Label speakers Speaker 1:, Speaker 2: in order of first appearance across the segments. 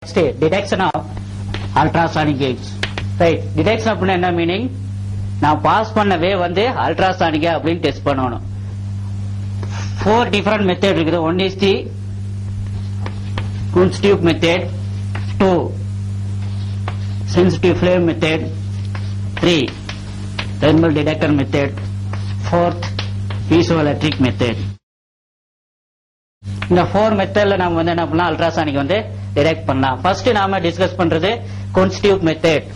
Speaker 1: Detection of ultrasonic waves right detection அப்படின்னா என்ன meaning நான் பாஸ் பண்ண வேவ் வந்து அல்ட்ராசானிக்கா அப்படின்னு டெஸ்ட் பண்ணணும் ஃபோர் டிஃபரெண்ட் மெத்தட் இருக்குது one is the Kunz tube method, two sensitive flame method, three thermal detector method, fourth piezoelectric method. இந்த four மெத்தட்ல நம்ம வந்து என்ன பண்ணலாம் அல்ட்ராசானிக் வந்து டிடெக்ட் பண்ணலாம் ஃபர்ஸ்ட் நாம டிஸ்கஸ் பண்றது குன்ஸ்டியூப் மெத்தட்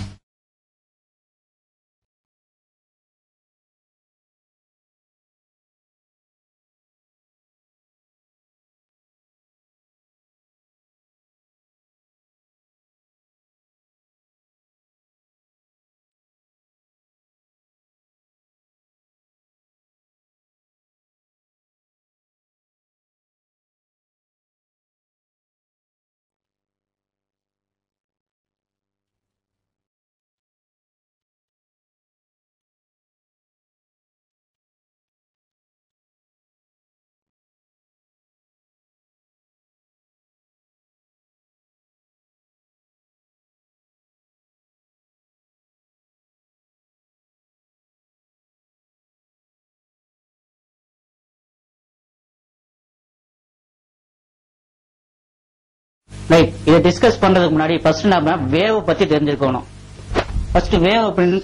Speaker 1: ரைட் இதை டிஸ்கஸ் பண்றதுக்கு முன்னாடி ஃபர்ஸ்ட் நாம வேவ் பத்தி தெரிஞ்சுக்கணும் ஃபர்ஸ்ட் வேவ் அப்படின்னு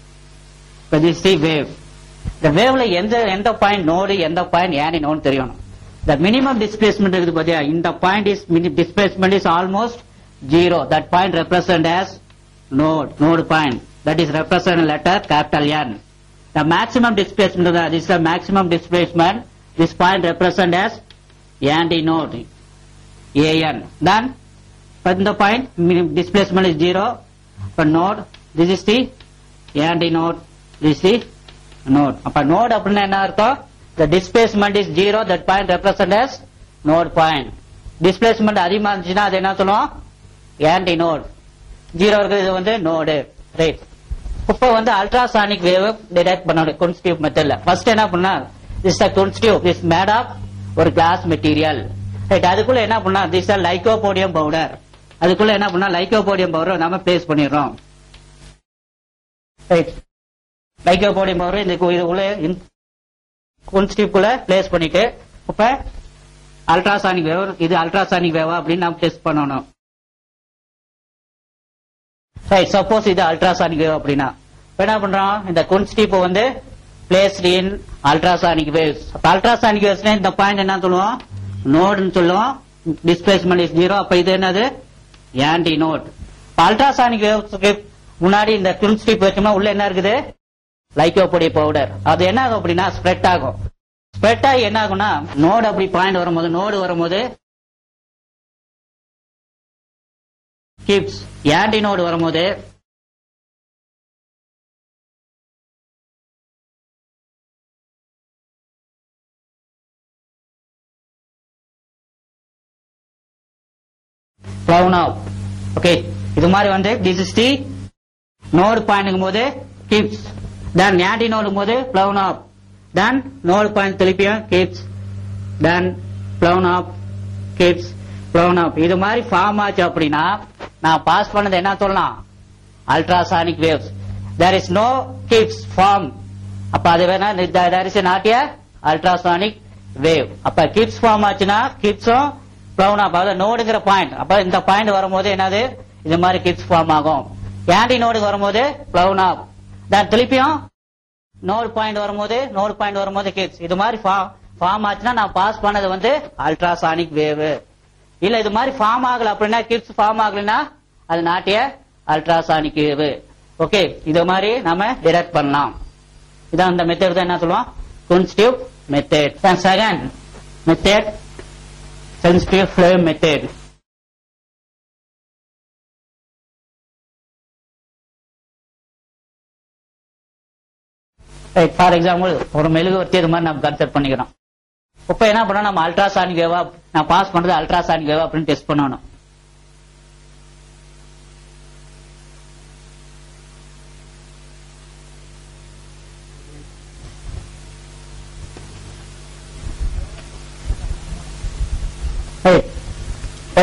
Speaker 1: வேவ் இந்த வேவ்ல எந்த எந்த பாயிண்ட் நோடு எந்த பாயிண்ட் ஏனி நோடு தெரியணும் the minimum displacement இருக்குது பாத்தியா இந்த point is displacement is almost zero that point represent as node node point that is represent in letter capital N the maximum displacement of the, this is the maximum displacement this point represent as anti node AN then but the point minim- displacement is zero for node this is the anti node this is the node அப்ப node அப்படின்னா என்ன அர்த்தம் the displacement is zero that point represent as node point displacement அதிகமா இருந்துச்சுன்னா அது என்ன சொல்லுவோம் anti node zero இருக்குது இது வந்து நோடு ரைட் இப்போ வந்து அல்ட்ராசானிக் வேவ் டிடெக்ட் பண்ணணும் குன்ஸ்டியூப் மெத்தட்ல ஃபர்ஸ்ட் என்ன பண்ணா this the Kundt's tube is made of ஒரு கிளாஸ் மெட்டீரியல் ரைட் அதுக்குள்ள என்ன பண்ணா திஸ் லைகோபோடியம் பவுடர் அதுக்குள்ள என்ன பண்ணா லைகோபோடியம் பவுடர் நாம பிளேஸ் பண்ணிடுறோம் ரைட் லைகோபோடியம் பவுடர் இந்த கு- இதுக்குள்ள குன்ஸ்டியூப்குள்ள பிளேஸ் பண்ணிட்டு இப்ப அல்ட்ராசானிக் வேவ் இது அல்ட்ராசானிக் வேவா அப்படின்னு நாம டெஸ்ட் பண்ணணும் ரைட் சப்போஸ் இது அல்ட்ராசானிக் வேவ் அப்படின்னா இப்ப என்ன பண்றோம் இந்த குன்ஸ்டிப் வந்து பிளேஸ்ட் இன் அல்ட்ராசானிக் வேவ்ஸ் அப்ப அல்ட்ராசானிக் வேவ்ஸ்ல இந்த பாயிண்ட் என்ன சொல்லுவோம் நோடுன்னு சொல்லுவோம் டிஸ்பிளேஸ்மெண்ட் இஸ் ஜீரோ அப்ப இது என்னது ஆன்டி நோட் அல்ட்ராசானிக் வேவ்ஸ்க்கு முன்னாடி இந்த குன்ஸ்டிப் வச்சோம்னா உள்ள என்ன இருக்குது லைக்கோபொடி பவுடர் அது என்ன ஆகும் அப்படின்னா ஸ்ப்ரெட் ஆகும் ஸ்ப்ரெட் ஆகி என்ன ஆகும்னா நோடு அப்படி பாயிண்ட் வரும்போது நோடு வரும்போது கிப்ஸ் ஆன்டி நோடு வரும்போது clown out ஓகே இது மாதிரி வந்து this is the node point போது கிப்ஸ் தென் ஆன்டி நோடும் போது clown up then node point திருப்பியும் heaps then clown up heaps clown up இது மாதிரி ஃபார்ம் ஆச்சு அப்படின்னா நான் பாஸ் பண்ணது என்ன சொல்லலாம் ultrasonic waves there is no heaps form அப்ப அது வேணா there is not a ultrasonic wave அப்ப கிப்ஸ் ஃபார்ம் ஆச்சுன்னா கிப்ஸும் ப்ளவுன் அப் அதாவது நோடுங்கிற பாயிண்ட் அப்ப இந்த பாயிண்ட் வரும்போது என்னது இது மாதிரி கிப்ஸ் ஃபார்ம் ஆகும் ஆன்டி நோடுக்கு வரும்போது ப்ளவுன் அப் தென் திருப்பியும் நோடு பாயிண்ட் வரும்போது நோடு பாயிண்ட் வரும்போது கிப்ஸ் இது மாதிரி ஃபார்ம் ஆச்சுன்னா நான் பாஸ் பண்ணது வந்து அல்ட்ராசானிக் வேவ் இல்ல இது மாதிரி ஃபார்ம் ஆகல அப்படின்னா கிப்ஸ் ஃபார்ம் ஆகலைன்னா அது நாட்டிய அல்ட்ராசானிக் வேவ் ஓகே இது மாதிரி நாம டிரெக்ட் பண்ணலாம் இதான் அந்த மெத்தட் தான் என்ன சொல்லுவோம் Kundt's tube method second method sensitive flame method for example ஒரு மெழுகுவர்த்தி இது மாதிரி நம்ம கன்செப்ட் பண்ணிக்கிறோம் இப்போ என்ன பண்ணோம் நம்ம அல்ட்ராசானிக் வேவா நான் பாஸ் பண்றது அல்ட்ராசானிக் வேவா அப்படின்னு டெஸ்ட் பண்ணணும்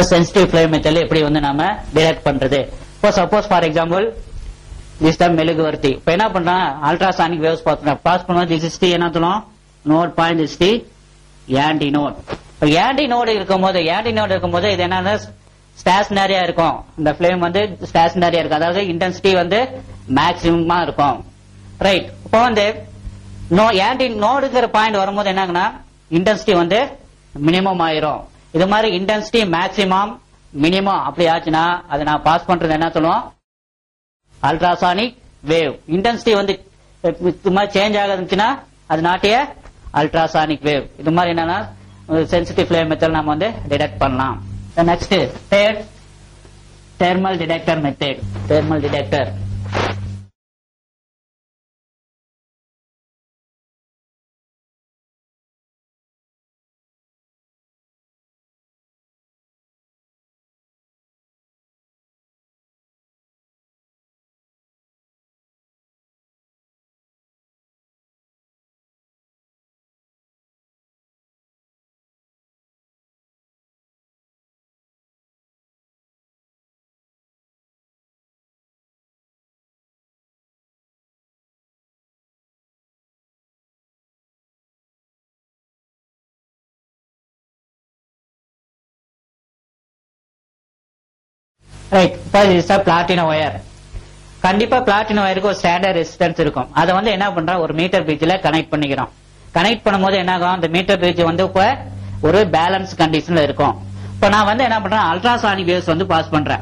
Speaker 1: சென்சிட்டிவ் ஃபிளேம் மெத்தட்ல எப்படி வந்து நாம டிடெக்ட் பண்றது இப்போ சப்போஸ் ஃபார் எக்ஸாம்பிள் திஸ் தான் மெழுகுவர்த்தி இப்போ என்ன பண்றான் அல்ட்ராசானிக் வேவ்ஸ் பார்த்தோம் பாஸ் பண்ணுவோம் திஸ் இஸ் தி என்ன சொல்லுவோம் node point is the anti node இப்போ ஆன்டி நோடு இருக்கும்போது ஆன்டி நோடு இருக்கும்போது இது என்னன்னா ஸ்டேஷனரியா இருக்கும் இந்த ஃபிளேம் வந்து ஸ்டேஷனரியா இருக்கும் அதாவது இன்டென்சிட்டி வந்து மேக்சிமமா இருக்கும் ரைட் இப்போ வந்து நோ ஆன்டி நோடுங்கிற பாயிண்ட் வரும்போது என்னங்கன்னா இன்டென்சிட்டி வந்து மினிமம் ஆயிரும் இது மாதிரி இன்டென்சிட்டி மேக்சிமம் மினிமம் அப்படி ஆச்சுன்னா அதை நான் பாஸ் பண்றது என்ன சொல்லுவோம் அல்ட்ராசானிக் வேவ் இன்டென்சிட்டி வந்து இது மாதிரி சேஞ்ச் ஆக இருந்துச்சுன்னா அது நாட்டிய அல்ட்ராசானிக் வேவ் இது மாதிரி என்னன்னா சென்சிட்டிவ் ஃபிளேம் மெத்தட் நம்ம வந்து டிடெக்ட் பண்ணலாம் next third thermal detector method thermal detector right இப்போ இஸ் பிளாட்டின ஒயர் கண்டிப்பா பிளாட்டின ஒயருக்கு ஒரு ஸ்டாண்டர்ட் ரெசிஸ்டன்ஸ் இருக்கும் அதை வந்து என்ன பண்றோம் ஒரு மீட்டர் பிரிட்ஜ்ல கனெக்ட் பண்ணிக்கிறோம் கனெக்ட் பண்ணும்போது என்ன ஆகும் அந்த மீட்டர் பிரிட்ஜ் வந்து இப்ப ஒரு பேலன்ஸ் கண்டிஷன்ல இருக்கும் இப்ப நான் வந்து என்ன பண்றேன் அல்ட்ராசானிக் வேவ்ஸ் வந்து பாஸ் பண்றேன்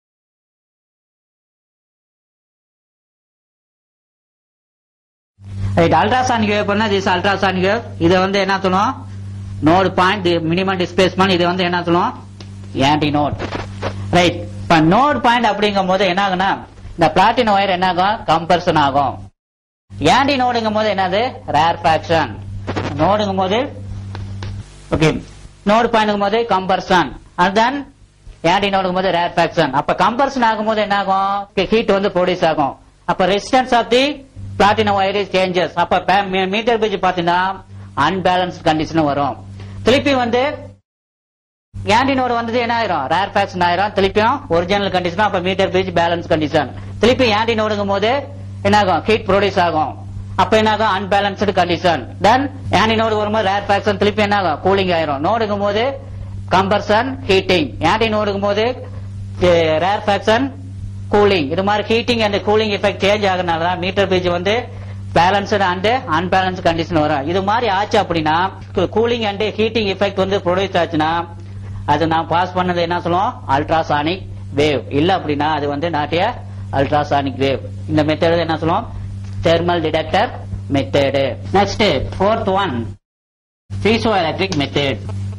Speaker 1: ரைட் அல்ட்ராசானிக் வேவ் பண்ணா திஸ் அல்ட்ராசானிக் வேவ் இதை வந்து என்ன சொல்லுவோம் நோடு பாயிண்ட் மினிமம் டிஸ்பிளேஸ்மெண்ட் இது வந்து என்ன சொல்லுவோம் ஆன்டி நோட் ரைட் இப்ப நோட் பாயிண்ட் அப்படிங்கும் போது என்ன ஆகுனா இந்த பிளாட்டின் ஒயர் என்ன ஆகும் கம்பர்சன் ஆகும் ஆன்டி நோடுங்கும் போது என்னது ரேர் ஃபிராக்ஷன் நோடுங்கும் போது ஓகே நோடு பாயிண்ட் போது கம்பர்சன் அண்ட் தென் ஆன்டி நோடுங்கும் போது ரேர் ஃபிராக்ஷன் அப்ப கம்பர்சன் ஆகும்போது என்ன ஆகும் ஹீட் வந்து ப்ரொடியூஸ் ஆகும் அப்ப resistance of the platinum wire is changes அப்ப மீட்டர் பேஜ் பாத்தீங்கன்னா அன்பேலன்ஸ் கண்டிஷன் வரும் திருப்பி வந்து ஆன்டினோடு வந்தது என்ன ஆயிரும் ரேர் ஃபேக்ஷன் ஆயிரும் திருப்பியும் ஒரிஜினல் கண்டிஷன் அப்ப மீட்டர் பேஜ் பேலன்ஸ் கண்டிஷன் திருப்பி ஆன்டினோடுங்கும் போது என்ன ஆகும் ஹீட் ப்ரொடியூஸ் ஆகும் அப்ப என்ன ஆகும் அன்பேலன்ஸ்டு கண்டிஷன் தென் ஆன்டினோடு வரும்போது ரேர் ஃபேக்ஷன் திருப்பி என்ன ஆகும் கூலிங் ஆயிரும் நோடுங்கும் போது கம்பர்சன் ஹீட்டிங் ஆன்டினோடுங்கும் போது ரேர் ஃபேக்ஷன் கூலிங் இது மாதிரி heating and cooling effect change ஆகுறதுனால தான் மீட்டர் பேஜ் வந்து பேலன்ஸ்டு அண்ட் அன்பேலன்ஸ் கண்டிஷன் வரும் இது மாதிரி ஆச்சு அப்படின்னா கூலிங் அண்ட் ஹீட்டிங் எஃபெக்ட் வந்து ப்ரொடியூஸ் ஆச்சுன்னா அது நான் பாஸ் பண்ணது என்ன சொல்லுவோம் அல்ட்ராசானிக் வேவ் இல்ல அப்படின்னா அது வந்து நாட்டிய அல்ட்ராசானிக் வேவ் இந்த மெத்தட் என்ன சொல்லுவோம் thermal detector method next fourth one piezoelectric method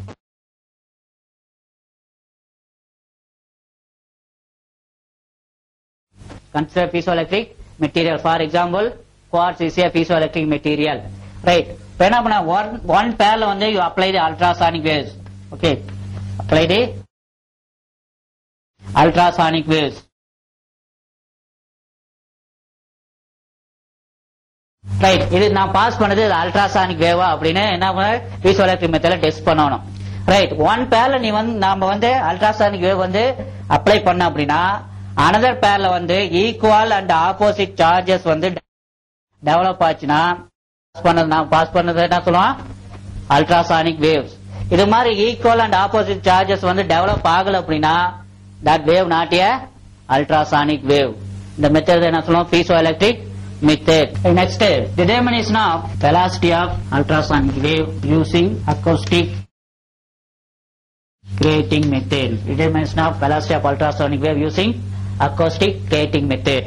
Speaker 1: consider piezoelectric material for example quartz is a piezoelectric material right இப்ப என்ன பண்ண ஒன் ஒன் பேர்ல வந்து you apply the ultrasonic waves okay apply the ultrasonic waves right இது நான் pass பண்ணது ultrasonic வேவா அப்படின்னு என்ன பண்ண பீசோஎலக்ட்ரிக் மெத்தட்ல டெஸ்ட் பண்ணணும் ரைட் ஒன் பேர்ல நீ வந்து நாம வந்து அல்ட்ராசானிக் வேவ் வந்து அப்ளை பண்ண அப்படின்னா அனதர் பேர்ல வந்து ஈக்குவல் அண்ட் ஆப்போசிட் சார்ஜஸ் வந்து டெவலப் ஆச்சுன்னா பாஸ் பண்ணது நான் பாஸ் பண்ணது என்ன சொல்லுவோம் அல்ட்ராசானிக் வேவ்ஸ் இது மாதிரி ஈக்குவல் அண்ட் ஆப்போசிட் சார்ஜஸ் வந்து டெவலப் ஆகல அப்படின்னா that wave not a ultrasonic wave இந்த மெத்தட் என்ன சொல்லுவோம் piezoelectric method next determination of velocity of ultrasonic wave using acoustic creating method determination of velocity of ultrasonic wave using acoustic creating method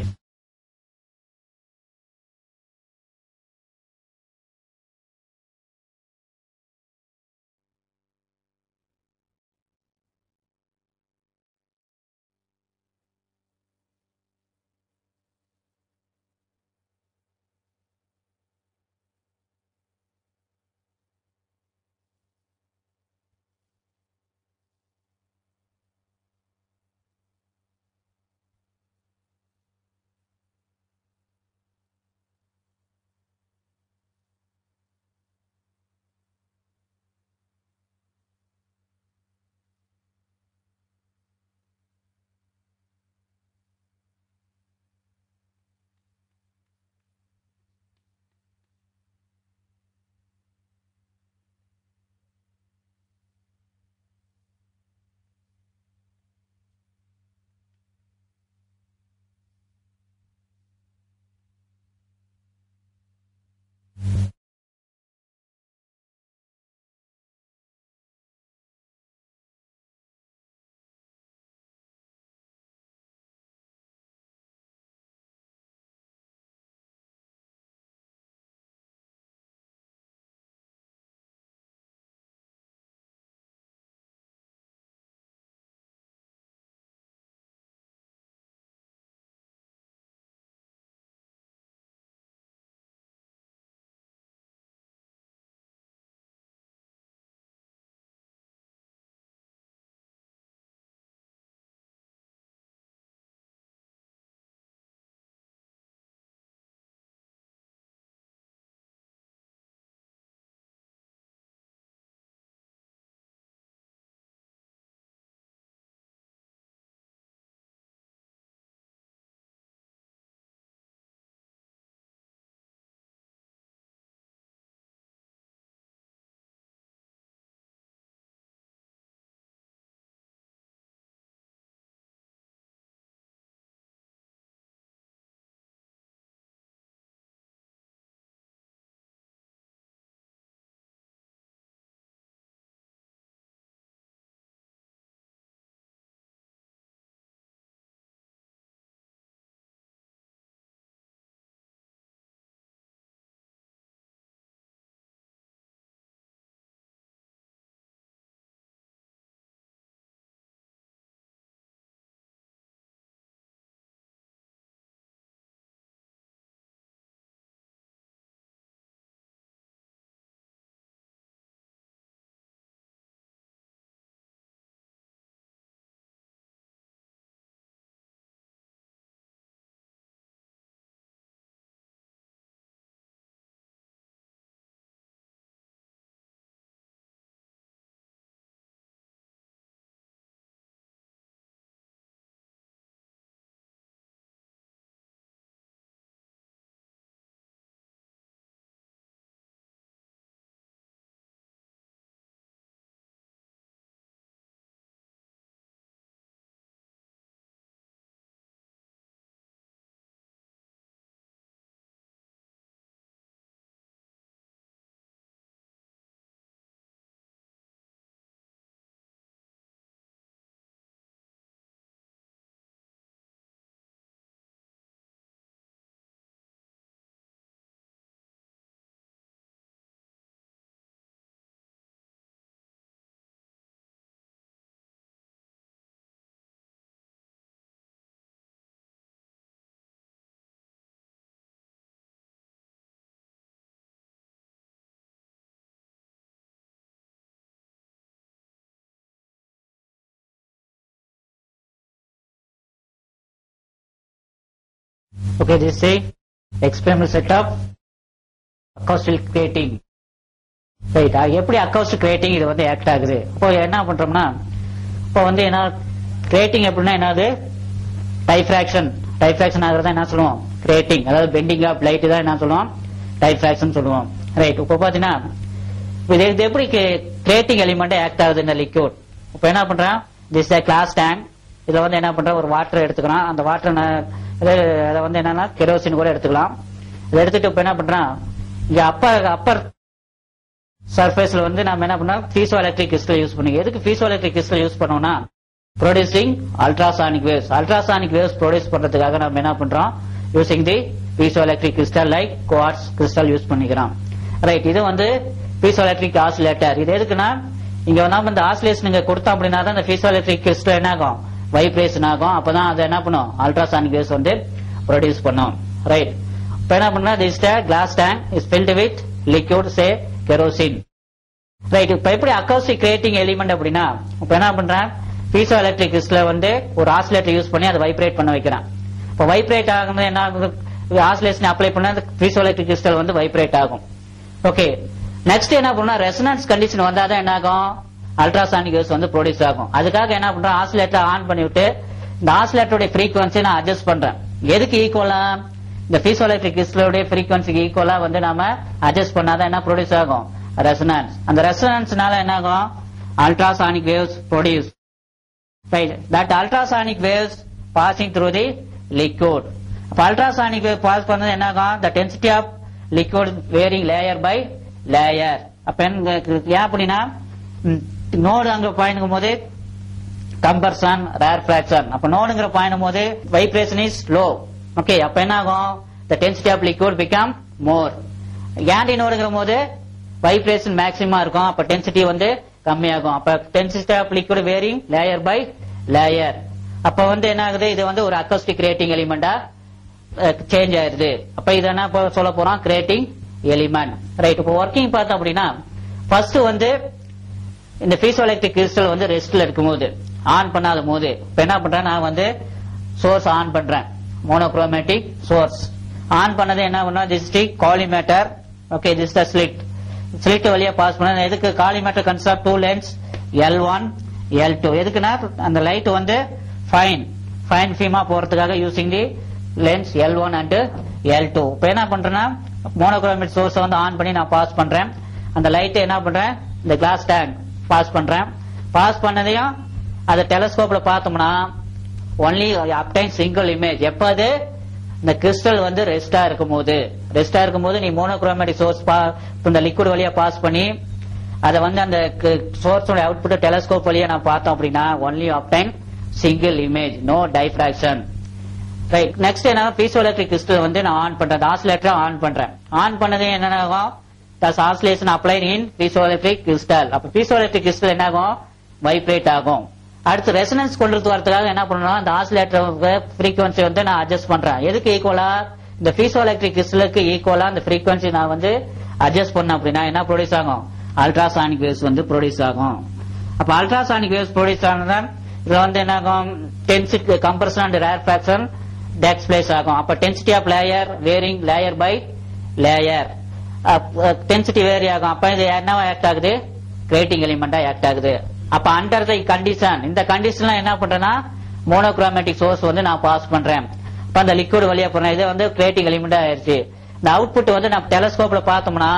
Speaker 1: Okay, this is experimental setup. Acoustic creating. Right எப்படி acoustic creating இது வந்து act ஆகுது இப்போ என்ன பண்றோம்னா இப்போ வந்து என்ன கிரியேட்டிங் எப்படின்னா என்னது டைஃப்ராக்ஷன் டைஃப்ராக்ஷன் ஆகுறதா என்ன சொல்லுவோம் கிரியேட்டிங் அதாவது பெண்டிங் ஆஃப் லைட் தான் என்ன சொல்லுவோம் டைஃப்ராக்ஷன் சொல்லுவோம் ரைட் இப்போ பாத்தீங்கன்னா இது இது எப்படி கிரியேட்டிங் எலிமெண்ட் ஆக்ட் ஆகுது இந்த லிக்யூட் இப்போ என்ன பண்றேன் திஸ் கிளாஸ் டேங்க் இதுல வந்து என்ன பண்றேன் ஒரு வாட்டர் எடுத்துக்கலாம் அந்த வாட்டர் அதை வந்து என்னன்னா கெரோசின் கூட எடுத்துக்கலாம் இதை எடுத்துட்டு இப்போ என்ன பண்றேன் இங்க அப்பர் அப்பர் சர்ஃபேஸ்ல வந்து நம்ம என்ன பண்ணோம் பீசோ எலக்ட்ரிக் கிறிஸ்டல் யூஸ் பண்ணி எதுக்கு பீசோ எலக்ட்ரிக் கிறிஸ்டல் யூஸ் பண்ணோம்னா producing ultrasonic waves ultrasonic waves produce பண்றதுக்காக நம்ம என்ன பண்றோம் using the piezo electric crystal like quartz crystal use பண்ணிக்கிறோம் ரைட் இது வந்து பீசோ எலக்ட்ரிக் ஆசிலேட்டர் இது எதுக்குன்னா இங்க வந்து இந்த ஆசிலேஷன் நீங்க கொடுத்தோம் அப்படின்னா தான் இந்த பீசோ எலக்ட்ரிக் கிறிஸ்டல் என்ன ஆகும் வைப்ரேஷன் ஆகும் அப்பதான் அதை என்ன பண்ணும் அல்ட்ராசானிக் வேவ்ஸ் வந்து ப்ரொடியூஸ் பண்ணும் ரைட் இப்போ என்ன பண்ணா this glass tank is filled with liquid say kerosene right இப்ப எப்படி அக்கௌஸ்டிக் கிரியேட்டிங் எலிமெண்ட் அப்படின்னா இப்ப என்ன பண்றேன் பீசோ எலக்ட்ரிக் கிறிஸ்டல வந்து ஒரு ஆசிலேட்டர் யூஸ் பண்ணி அதை வைப்ரேட் பண்ண வைக்கிறேன் இப்ப வைப்ரேட் ஆகும்போது என்ன ஆகுது ஆசிலேஷன் அப்ளை பண்ணா அந்த பீசோ எலக்ட்ரிக் கிறிஸ்டல் வந்து வைப்ரேட் ஆகும் ஓகே நெக்ஸ்ட் என்ன பண்ணா ரெசனன்ஸ் கண்டிஷன் வந்தாதான் என்ன ஆகும் அல்ட்ராசானிக் வேவ்ஸ் வந்து ப்ரொடியூஸ் ஆகும் அதுக்காக என்ன பண்றேன் ஆசிலேட்டர் ஆன் பண்ணி விட்டு இந்த ஆசிலேட்டருடைய ஃப்ரீக்வன்சி நான் அட்ஜஸ்ட் பண்றேன் எதுக்கு ஈக்குவலா இந்த பீசோஎலக்ட்ரிக் கிறிஸ்டலுடைய ஃப்ரீக்வன்சிக்கு ஈக்குவலா வந்து நாம அட்ஜஸ்ட் பண்ணாதான் என்ன ப்ரொடியூஸ் ஆகும் ரெசனன்ஸ் அந்த ரெசனன்ஸ்னால என்ன ஆகும் ultrasonic waves produce right that ultrasonic waves passing through the liquid அப்ப அல்ட்ராசானிக் வேவ் பாஸ் பண்ணது என்ன ஆகும் the density of liquid varying layer by layer அப்ப என்ன ஏன் அப்படின்னா நோடு அங்க பாயிண்ட்டும் போது கம்பர்சன் ரேர் ஃபிராக்ஷன் அப்ப நோடுங்கிற பாயிண்ட் போது வைப்ரேஷன் இஸ் லோ ஓகே அப்ப என்ன ஆகும் the density of liquid become more candy நோடுங்கிற போது வைப்ரேஷன் மேக்சிமம் இருக்கும் அப்ப டென்சிட்டி வந்து கம்மியாகும் அப்ப density of liquid varying layer by layer அப்ப வந்து என்ன ஆகுது இது வந்து ஒரு அக்கோஸ்டிக் கிரியேட்டிங் எலிமெண்டா சேஞ்ச் ஆயிருது அப்ப இது என்ன இப்ப சொல்ல போறோம் கிரியேட்டிங் எலிமெண்ட் ரைட் இப்போ ஒர்க்கிங் பார்த்தோம் அப்படின்னா ஃபர்ஸ்ட் வந்து இந்த பீசோ எலக்ட்ரிக் கிறிஸ்டல் வந்து ரெஸ்ட்ல இருக்கும்போது ஆன் பண்ணாத போது இப்ப என்ன பண்றேன் நான் வந்து சோர்ஸ் ஆன் பண்றேன் மோனோக்ரோமேட்டிக் சோர்ஸ் ஆன் பண்ணது என்ன பண்ணா this the collimator okay this the slit slit வழியா பாஸ் பண்ண எதுக்கு collimator concept two lens L one L two எதுக்குன்னா அந்த லைட் வந்து ஃபைன் ஃபைன் ஃபீமா போறதுக்காக using the lens L one and L two இப்ப என்ன பண்றேன்னா மோனோக்ரோமேட் சோர்ஸ் வந்து ஆன் பண்ணி நான் பாஸ் பண்றேன் அந்த லைட்டை என்ன பண்றேன் இந்த கிளாஸ் டேங்க் பாஸ் பண்றேன் பாஸ் பண்ணதையும் அதை டெலஸ்கோப்ல பார்த்தோம்னா ஒன்லி அப்டைன் சிங்கிள் இமேஜ் எப்ப அது இந்த கிறிஸ்டல் வந்து ரெஸ்டா இருக்கும் போது ரெஸ்டா இருக்கும் போது நீ மோனோக்ரோமேட்டிக் சோர்ஸ் இந்த லிக்விட் வழியா பாஸ் பண்ணி அதை வந்து அந்த சோர்ஸோட அவுட்புட் டெலஸ்கோப் வழியா நான் பார்த்தோம் அப்படின்னா only obtain single image no diffraction right next என்ன பீசோ எலக்ட்ரிக் கிறிஸ்டல் வந்து நான் ஆன் பண்றேன் ஆசிலேட்டர் ஆன் பண்றேன் ஆன் பண்ணது என்ன ஆகும் thus oscillation applied in piezo electric crystal அப்ப பீசோ எலக்ட்ரிக் கிறிஸ்டல் என்ன ஆகும் வைப்ரேட் ஆகும் அடுத்து ரெசனன்ஸ் கொண்டு வரதுக்காக என்ன பண்ணணும் அந்த ஆசிலேட்டர் ஃப்ரீக்வன்சி வந்து நான் அட்ஜஸ்ட் பண்றேன் எதுக்கு ஈக்குவலா இந்த பீசோ எலக்ட்ரிக் கிறிஸ்டலுக்கு ஈக்குவலா அந்த ஃப்ரீக்வன்சி நான் வந்து அட்ஜஸ்ட் பண்ண அப்படின்னா என்ன ப்ரொடியூஸ் ஆகும் அல்ட்ராசானிக் வேவ்ஸ் வந்து ப்ரொடியூஸ் ஆகும் அப்ப அல்ட்ராசானிக் வேவ்ஸ் ப்ரொடியூஸ் ஆனதான் இதுல வந்து என்ன ஆகும் density compression and rarefaction takes place ஆகும் அப்ப density of layer varying layer by layer density vary ஆகும் அப்ப இது என்ன ஆக்ட் ஆகுது கிரியேட்டிங் எலிமெண்டா ஆக்ட் ஆகுது அப்ப அண்டர் தி கண்டிஷன் இந்த கண்டிஷன்ல என்ன பண்றேன்னா மோனோக்ரோமேட்டிக் சோர்ஸ் வந்து நான் பாஸ் பண்றேன் அப்ப அந்த லிக்விட் வழியா போறேன் இது வந்து கிரியேட்டிங் எலிமெண்டா ஆயிருச்சு இந்த அவுட்புட் வந்து நம்ம டெலஸ்கோப்ல பார்த்தோம்னா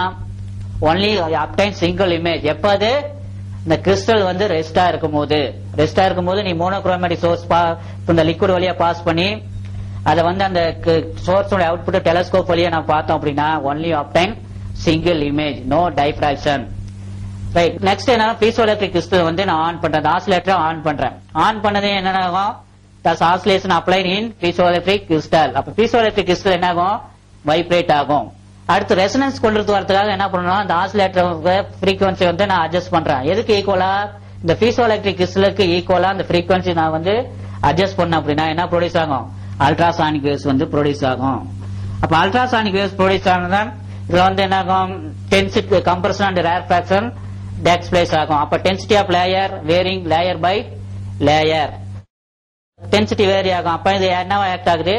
Speaker 1: ஒன்லி அப்டைன் சிங்கிள் இமேஜ் எப்ப அது இந்த கிறிஸ்டல் வந்து ரெஸ்டா இருக்கும் போது ரெஸ்டா இருக்கும் போது நீ மோனோக்ரோமேட்டிக் சோர்ஸ் இந்த லிக்விட் வழியா பாஸ் பண்ணி அதை வந்து அந்த சோர்ஸோட அவுட்புட் டெலஸ்கோப் வழியா நான் பார்த்தோம் அப்படின்னா only obtain single image no diffraction right next என்ன பீசோ எலக்ட்ரிக் கிறிஸ்டல் வந்து நான் ஆன் பண்றேன் ஆசிலேட்டர் ஆன் பண்றேன் ஆன் பண்ணது என்ன ஆகும் thus oscillation applied in piezo electric crystal அப்ப பீசோ எலக்ட்ரிக் கிறிஸ்டல் என்ன ஆகும் வைப்ரேட் ஆகும் அடுத்து ரெசனன்ஸ் கொண்டு வரதுக்காக என்ன பண்ணணும் அந்த ஆசிலேட்டர் ஃப்ரீக்வன்சி வந்து நான் அட்ஜஸ்ட் பண்றேன் எதுக்கு ஈக்குவலா இந்த பீசோ எலக்ட்ரிக் கிறிஸ்டலுக்கு ஈக்குவலா அந்த ஃப்ரீக்வன்சி நான் வந்து அட்ஜஸ்ட் பண்ண அப்படின்னா என்ன ப்ரொடியூஸ் ஆகும் அல்ட்ராசானிக் வேவ்ஸ் வந்து ப்ரொடியூஸ் ஆகும் அப்ப அல்ட்ராசானிக் வேவ்ஸ் ப்ரொடியூஸ் ஆனதான் இதுல வந்து என்ன ஆகும் density compression and rarefaction takes place ஆகும் அப்ப density of layer varying layer by layer density vary ஆகும் அப்ப இது என்ன ஆக்ட் ஆகுது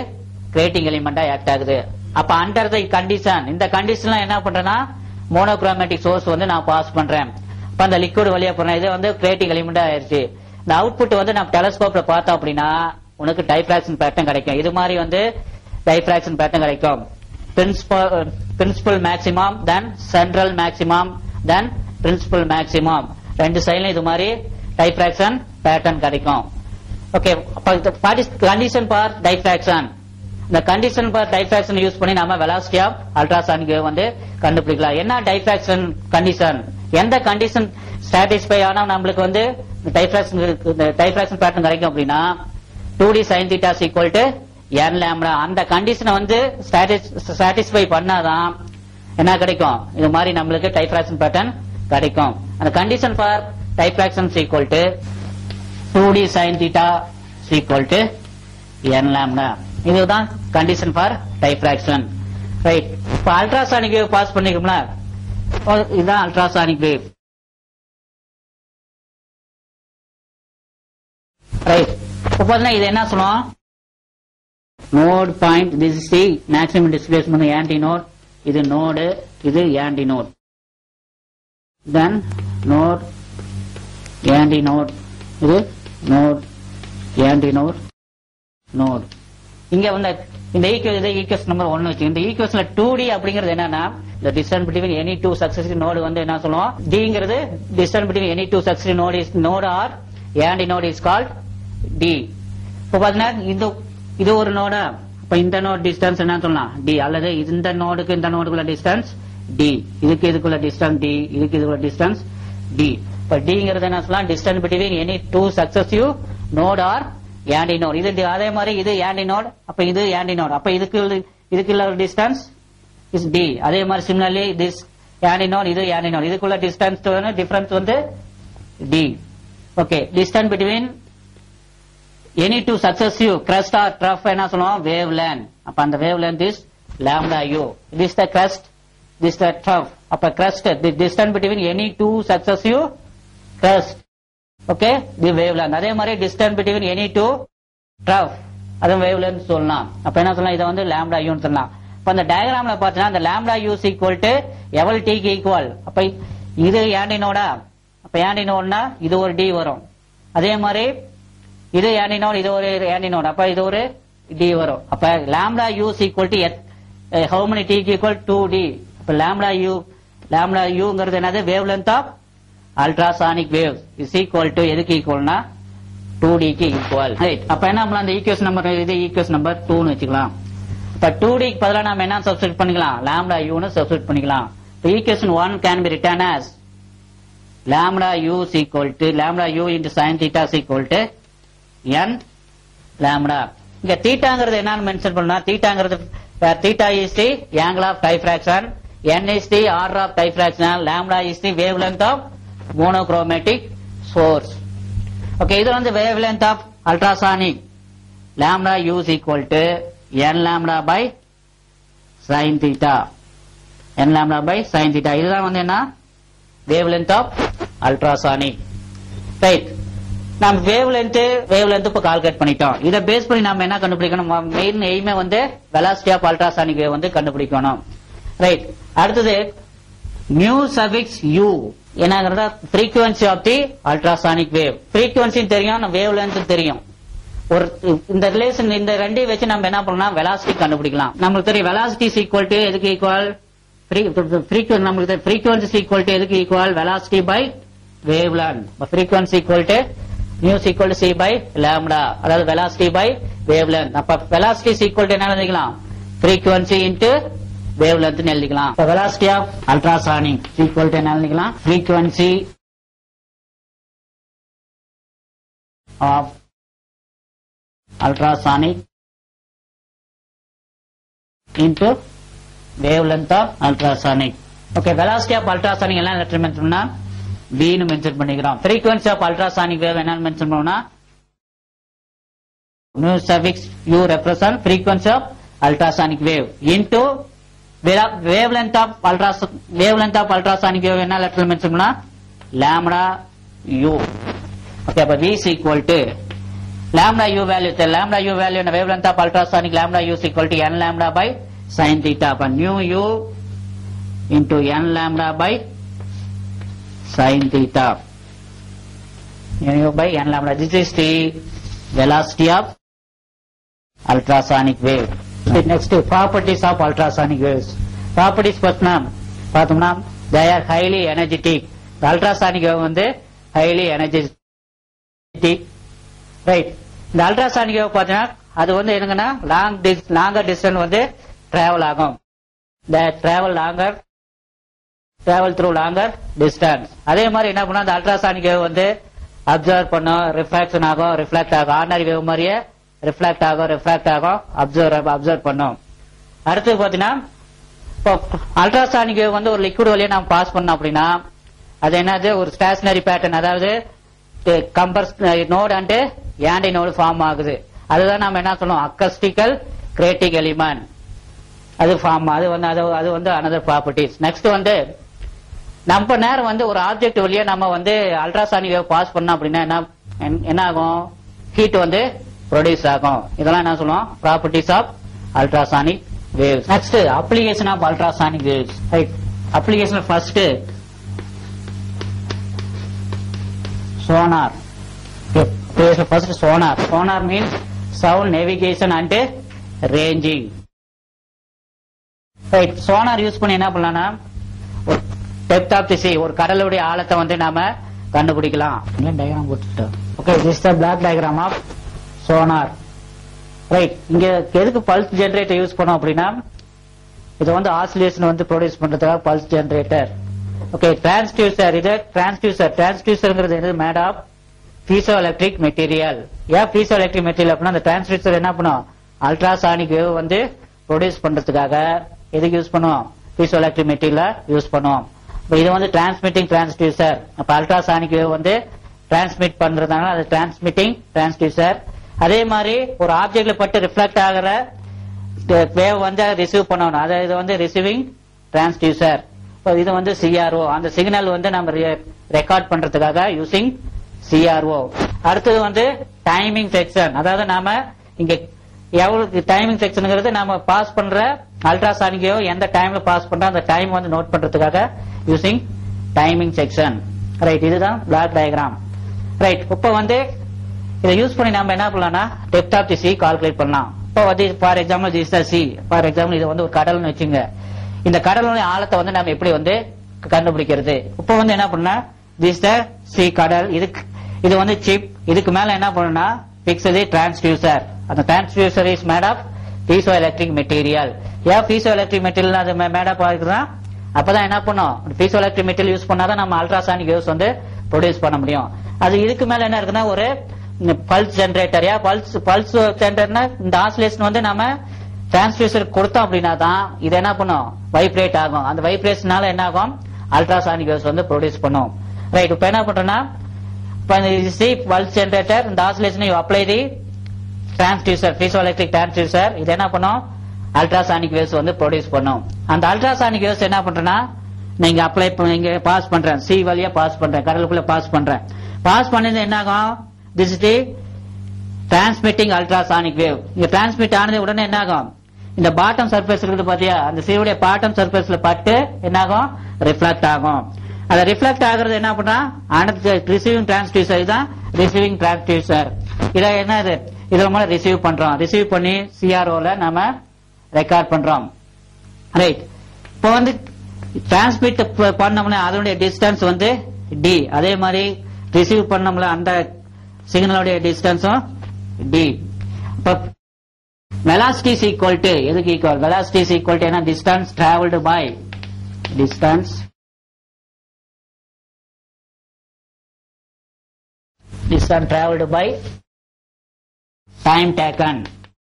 Speaker 1: கிரியேட்டிங் எலிமெண்டா ஆக்ட் ஆகுது அப்ப அண்டர் த கண்டிஷன் இந்த கண்டிஷன்ல என்ன பண்றேன்னா மோனோக்ரோமேட்டிக் சோர்ஸ் வந்து நான் பாஸ் பண்றேன் அப்ப அந்த லிக்விட் வழியா போறேன் இது வந்து கிரியேட்டிங் எலிமெண்டா ஆயிருச்சு இந்த அவுட்புட் வந்து நம்ம டெலஸ்கோப்ல பார்த்தோம் அப்படின்னா உனக்கு டைஃபிராக்ஷன் பேட்டர்ன் கிடைக்கும் இது மாதிரி வந்து டைஃபிராக்ஷன் பேட்டர்ன் கிடைக்கும் principal maximum then central maximum then principal maximum ரெண்டு சைட்லயும் இது மாதிரி டைஃபிராக்ஷன் பேட்டர்ன் கிடைக்கும் ஓகே கண்டிஷன் ஃபார் டைஃபிராக்ஷன் இந்த கண்டிஷன் ஃபார் டைஃபிராக்ஷன் யூஸ் பண்ணி நம்ம வெலாசிட்டி ஆஃப் அல்ட்ராசானிக் வந்து கண்டுபிடிக்கலாம் என்ன டைஃபிராக்ஷன் கண்டிஷன் எந்த கண்டிஷன் சாட்டிஸ்ஃபை ஆனா நம்மளுக்கு வந்து டைஃபிராக்ஷன் டைஃபிராக்ஷன் பேட்டர்ன் கிடைக்கும் அப்படின்னா two d sine thetas equal to n lambda அந்த கண்டிஷனை வந்து சாட்டிஸ்ஃபை பண்ணாதான் என்ன கிடைக்கும் இது மாதிரி நம்மளுக்கு டைஃபிராக்ஷன் பேட்டர்ன் கிடைக்கும் அந்த condition for diffraction equal to two d sine theta equal to n lambda இதுதான் கண்டிஷன் ஃபார் டைஃபிராக்ஷன் ரைட் இப்போ அல்ட்ராசானிக் வேவ் பாஸ் பண்ணிருக்கோம்ல ஓ, இதுதான் அல்ட்ராசானிக் வேவ் ரைட் இப்போ பார்த்தீங்கன்னா இது என்ன சொல்லுவோம் node point this is the maximum displacement antinode இது நோடு இது antinode then node antinode இது நோட் ஆன்டி நோட் நோட் இங்க வந்து இந்த ஈக்குவல் இது ஈக்குவேஷன் நம்பர் ஒன்னு வச்சு இந்த ஈக்குவேஷன்ல டூ டி அப்படிங்கிறது என்னன்னா இந்த distance between any two successive node வந்து என்ன சொல்லுவோம் டிங்கிறது distance between any two successive node is node or antinode is called d இப்போ பாத்தீங்கன்னா இந்த இது ஒரு நோடா இப்ப இந்த நோட் டிஸ்டன்ஸ் என்ன சொல்லலாம் டி அல்லது இந்த நோடுக்கு இந்த நோடுக்குள்ள டிஸ்டன்ஸ் டி இதுக்கு இதுக்குள்ள டிஸ்டன்ஸ் டி இதுக்கு இதுக்குள்ள டிஸ்டன்ஸ் டி இப்ப டிங்கிறது என்ன சொல்லலாம் distance between any two successive node or antinode இது டி- அதே மாதிரி இது ஏண்டி நோட் அப்ப இது ஏண்டி நோட் அப்ப இதுக்கு உள்ள- இதுக்குள்ள டிஸ்டன்ஸ் இஸ் டி அதே மாதிரி சிமிலர்லி திஸ் ஏண்டி நோட் இது ஏண்டி நோட் இதுக்குள்ள டிஸ்டன்ஸ் டிஃபரன்ஸ் வந்து d okay distance between any two successive crest or trough என்ன சொல்லுவோம் வேவ் லேன் அப்ப அந்த wavelength is lambda u this the crest this the trough அப்ப crest the distance between any two successive crest okay the wavelength அதே மாதிரி distance between any two trough அது wave lane சொல்லலாம் அப்ப என்ன சொல்லலாம் இதை வந்து லாம்டா யூன்னு சொல்லலாம் அப்ப அந்த டயக்ராம்ல பாத்தீங்கன்னா அந்த லாம்டா யூஸ் ஈக்குவல் டு எவல் டிக்கு ஈக்குவல் அப்ப இது ஆண்டினோடா அப்ப ஆண்டினோட்னா இது ஒரு டி வரும் அதே மாதிரி இது ஆண்டினோட் இது ஒரு ஆண்டினோட் அப்ப இது ஒரு டி வரும் அப்ப lambda u's equal to how many t equal to d அப்ப லாம்டா யூ லாம்டா யூங்கிறது என்னது wavelength of ultrasonic wave is equal to எதுக்கு ஈக்குவல்னா டூ டிக்கு ஈக்குவல் ரைட் அப்ப என்ன பண்ணலாம் அந்த ஈக்குவேஷன் நம்பர் இது ஈக்குவேஷன் நம்பர் டூன்னு வச்சுக்கலாம் இப்ப டூ டிக்கு பதிலாக நாம என்ன சப்ஸ்டிட் பண்ணிக்கலாம் லாம்டா யூன்னு சப்ஸ்டிட் பண்ணிக்கலாம் equation one can be written as lambda u is equal to lambda u into sin theta is equal to n lambda இங்க தீட்டாங்கிறது என்னன்னு மென்ஷன் பண்ணா தீட்டாங்கிறது theta is the angle of diffraction n is the order of diffraction lambda is the wavelength of monochromatic source okay இது வந்து wavelength of ultrasonic lambda u is equal to n lambda by sin theta n lambda by sin theta இதுதான் வந்து என்ன wavelength of ultrasonic right நம்ம wavelength wavelength இப்ப calculate பண்ணிட்டோம் இதை base பண்ணி நம்ம என்ன கண்டுபிடிக்கணும் மெயின் எய்மே வந்து வெலாசிட்டி ஆஃப் அல்ட்ராசானிக் வேவ் வந்து கண்டுபிடிக்கணும் ரைட் அடுத்தது நியூ சபிக்ஸ் யூ என்னங்கிறத frequency of the ultrasonic wave frequency தெரியும் வேவ் லென்த் தெரியும் ஒரு இந்த ரிலேஷன் இந்த ரெண்டையும் வச்சு நம்ம என்ன பண்ணலாம் வெலாசிட்டி கண்டுபிடிக்கலாம் நம்மளுக்கு தெரியும் வெலாசிட்டி ஈக்குவல் டு எதுக்கு ஈக்குவல் frequency நம்மளுக்கு frequency ஈக்குவல் டு எதுக்கு equal velocity by wavelength frequency equal to nu's equal to c by lambda அதாவது வெலாசிட்டி பை வேவ் லென்த் அப்ப வெலாசிட்டி ஈக்குவல் டு என்ன எழுதிக்கலாம் frequency இன்டு வேவ் லென்த் எழுதிக்கலாம் இப்ப velocity of ultrasonic equal to என்ன எழுதிக்கலாம் frequency of ultrasonic into wavelength of ultrasonic okay velocity of ultrasonic என்ன letter mention பண்ணா b னு மென்ஷன் பண்ணிக்கிறோம் frequency of ultrasonic wave என்ன மென்ஷன் பண்ணோம்னா nu suffix u represent frequency of ultrasonic wave into wave- wavelength of ultras wavelength of ultrasonic wave என்ன letter mention பண்ணா lambda u okay அப்ப v is equal to lambda u value the lambda u value in the wavelength of ultrasonic lambda u is equal to n lambda by sin theta அப்ப nu u into n lambda by sin theta nu by n lambda this is the velocity of ultrasonic wave Okay, next properties of ultrasonic waves properties பார்த்தோம்னா பார்த்தோம்னா they are highly energetic The ultrasonic wave வந்து highly energetic right இந்த ultrasonic wave பார்த்தீங்கன்னா அது வந்து என்னங்கன்னா long longer distance வந்து travel ஆகும் இந்த travel longer travel through longer distance அதே மாதிரி என்ன பண்ணும் அந்த அல்ட்ராசானிக் வேவ் வந்து அப்சர்வ் பண்ணும் ரிஃப்ராக்ஷன் ஆகும் ரிஃப்ளெக்ட் ஆகும் ஆர்டினரி வேவ் மாதிரியே ரிஃப்ளெக்ட் ஆகும் ரிஃப்ராக்ட் ஆகும் அப்சர்வ் அப்சர்வ் பண்ணும் அடுத்து பார்த்தீங்கன்னா இப்போ அல்ட்ராசானிக் வேவ் வந்து ஒரு லிக்விட் வழியா நம்ம பாஸ் பண்ணோம் அப்படின்னா அது என்னது ஒரு ஸ்டேஷனரி பேட்டர்ன் அதாவது compress node and antinode form ஆகுது அதுதான் நம்ம என்ன சொல்லுவோம் அக்கஸ்டிக்கல் கிரேட்டிக் எலிமெண்ட் அது ஃபார்ம் அது வந்து அது அது வந்து அனதர் ப்ராப்பர்ட்டிஸ் நெக்ஸ்ட் வந்து நம்ம நேரம் வந்து ஒரு ஆப்ஜெக்ட் வழியா நம்ம வந்து அல்ட்ராசானிக் வேவ் பாஸ் பண்ணோம் அப்படின்னா என்ன என்ன- என்ன ஆகும் ஹீட் வந்து ப்ரொடியூஸ் ஆகும் இதெல்லாம் என்ன சொல்லுவோம் properties of ultrasonic waves next application of ultrasonic waves right application first sonar. Okay, so first sonar. Sonar means sound navigation and ranging. Right, sonar use பண்ணி என்ன பண்ணலாம்னா டெப்த் ஆஃப் தி சி ஒரு கடலுடைய ஆழத்தை வந்து நாம கண்டுபிடிக்கலாம் டயக்ராம் போட்டுட்டோம் okay this the block diagram of sonar right இங்க எதுக்கு பல்ஸ் ஜெனரேட்டர் யூஸ் பண்ணோம் அப்படின்னா இது வந்து ஆசிலேஷன் வந்து ப்ரொடியூஸ் பண்றதுக்காக பல்ஸ் ஜெனரேட்டர் ஓகே டிரான்ஸ்டியூசர் இது டிரான்ஸ்டியூசர் டிரான்ஸ்டியூசர்ங்கிறது என்னது made of piezoelectric material ஏன் பீசோ எலக்ட்ரிக் மெட்டீரியல் அப்படின்னா அந்த டிரான்ஸ்டியூசர் என்ன பண்ணும் அல்ட்ராசானிக் வேவ் வந்து ப்ரொடியூஸ் பண்றதுக்காக எதுக்கு யூஸ் பண்ணுவோம் பீசோ எலக்ட்ரிக் மெட்டீரியல் யூஸ் பண்ணுவோம் இப்ப இது வந்து டிரான்ஸ்மிட்டிங் டிரான்ஸ்டியூசர் அப்ப அல்ட்ராசானிக் வேவ் வந்து டிரான்ஸ்மிட் பண்றதுனால அது டிரான்ஸ்மிட்டிங் டிரான்ஸ்டியூசர் அதே மாதிரி ஒரு ஆப்ஜெக்ட்ல பட்டு ரிஃப்ளெக்ட் ஆகிற வேவ் வந்து ரிசீவ் பண்ணணும் அதாவது இது வந்து ரிசீவிங் டிரான்ஸ்டியூசர் இது வந்து சிஆர்ஓ அந்த சிக்னல் வந்து நம்ம ரெக்கார்ட் பண்றதுக்காக யூசிங் சிஆர்ஓ அடுத்தது வந்து டைமிங் செக்ஷன் அதாவது நாம இங்க எவ்வளவு டைமிங் செக்ஷனுங்கிறது நாம பாஸ் பண்ற அல்ட்ராசானிக்கையோ எந்த டைம்ல பாஸ் பண்றோம் அந்த டைம் வந்து நோட் பண்றதுக்காக யூசிங் டைமிங் செக்ஷன் ரைட் இதுதான் பிளாக் டயக்ராம் ரைட் இப்போ வந்து இதை யூஸ் பண்ணி நம்ம என்ன பண்ணலாம்னா depth of the sea calculate பண்ணலாம் இப்போ வந்து for example this the sea for example இது வந்து ஒரு கடல்னு வச்சுங்க இந்த கடலுடைய ஆழத்தை வந்து நம்ம எப்படி வந்து கண்டுபிடிக்கிறது இப்போ வந்து என்ன பண்ணா திஸ் த சி கடல் இதுக்கு இது வந்து சிப் இதுக்கு மேல என்ன பண்ணணும்னா பிக்ஸ் தி டிரான்ஸ்டியூசர் அந்த transducer is made of piezoelectric material ஏன் பீசோ எலக்ட்ரிக் மெட்டீரியல் அது மேட் ஆஃப் ஆகுதுன்னா அப்பதான் என்ன பண்ணும் பீசோ எலக்ட்ரிக் மெட்டீரியல் யூஸ் பண்ணாதான் நம்ம அல்ட்ராசானிக் வேவ்ஸ் வந்து ப்ரொடியூஸ் பண்ண முடியும் அது இதுக்கு மேல என்ன இருக்குன்னா ஒரு pulse generator yeah pulse pulse ஜென்ரேட்டர்னா இந்த ஆசிலேஷன் வந்து நம்ம டிரான்ஸ்டியூசர் கொடுத்தோம் அப்படின்னா தான் இது என்ன பண்ணும் வைப்ரேட் ஆகும் அந்த வைப்ரேஷனால என்ன ஆகும் அல்ட்ராசானிக் வேவ்ஸ் வந்து ப்ரொடியூஸ் பண்ணும் ரைட் இப்போ என்ன பண்றோம்னா இப்போ சி பல்ஸ் ஜென்ரேட்டர் இந்த oscillation you apply the transducer piezo electric transducer இது என்ன பண்ணும் அல்ட்ராசானிக் வேவ்ஸ் வந்து ப்ரொடியூஸ் பண்ணும் அந்த அல்ட்ராசானிக் வேவ்ஸ் என்ன பண்றேன்னா நீங்க அப்ளை இங்க பாஸ் பண்றேன் சி வழியா பாஸ் பண்றேன் கடலுக்குள்ள பாஸ் பண்றேன் பாஸ் பண்ணது என்ன ஆகும் this the transmitting ultrasonic wave இங்க டிரான்ஸ்மிட் ஆனது உடனே என்ன ஆகும் இந்த பாட்டம் சர்ஃபேஸ் இருக்குது பாத்தியா அந்த சீவுடைய பாட்டம் சர்ஃபேஸ்ல பட்டு என்ன ஆகும் ரிஃப்ளெக்ட் ஆகும் அது ரிஃப்ளெக்ட் ஆகுறது என்ன பண்ணா அனைத்து ரிசீவிங் டிரான்ஸ்டியூசர் தான் ரிசீவிங் டிரான்ஸ்டியூசர் இதை என்ன இது இதுல மூலம் ரிசீவ் பண்றோம் ரிசீவ் பண்ணி சிஆர்ஓல நாம ரெக்கார்ட் பண்றோம் ரைட் இப்போ வந்து டிரான்ஸ்மிட் பண்ணோம்னா அதனுடைய டிஸ்டன்ஸ் வந்து டி அதே மாதிரி ரிசீவ் பண்ணோம்ல அந்த சிக்னலுடைய டிஸ்டன்ஸும் டி இப்போ velocity is equal to எதுக்கு equal velocity is equal to என்ன distance traveled by distance distance traveled by time taken